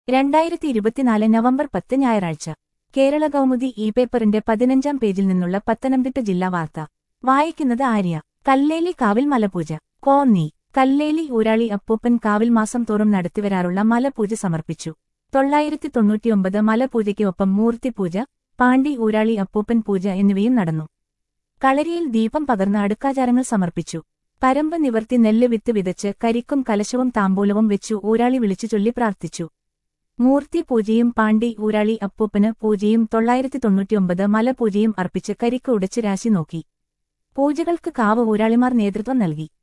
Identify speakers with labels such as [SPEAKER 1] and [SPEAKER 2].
[SPEAKER 1] രണ്ടായിരത്തി ഇരുപത്തിനാല് നവംബർ പത്ത് ഞായറാഴ്ച കേരള കൗമുദി ഇ പേപ്പറിന്റെ പതിനഞ്ചാം പേജിൽ നിന്നുള്ള പത്തനംതിട്ട ജില്ലാ വാർത്ത വായിക്കുന്നത് ആര്യ കല്ലേലി കാവിൽ മലപൂജ കോന്നി കല്ലേലി ഊരാളി അപ്പൂപ്പൻ കാവിൽ മാസം തോറും നടത്തിവരാറുള്ള മലപൂജ സമർപ്പിച്ചു തൊള്ളായിരത്തി തൊണ്ണൂറ്റിയൊമ്പത് മലപൂജയ്ക്ക് ഒപ്പം മൂർത്തിപൂജ പാണ്ടി ഊരാളി അപ്പൂപ്പൻ പൂജ എന്നിവയും നടന്നു കളരിയിൽ ദീപം പകർന്ന് അടുക്കാചാരങ്ങൾ സമർപ്പിച്ചു പരമ്പ് നിവർത്തി നെല്ല് വിത്ത് വിതച്ച് കരിക്കും കലശവും താമ്പൂലവും വെച്ചു ഊരാളി വിളിച്ചു ചൊല്ലി പ്രാർത്ഥിച്ചു മൂർത്തി പൂജയും പാണ്ടി ഊരാളി അപ്പൂപ്പന് പൂജയും തൊള്ളായിരത്തി തൊണ്ണൂറ്റിയൊമ്പത് മലപൂജയും അർപ്പിച്ച് കരിക്ക് ഉടച്ച് രാശി നോക്കി പൂജകൾക്ക് കാവ് ഊരാളിമാർ നേതൃത്വം നൽകി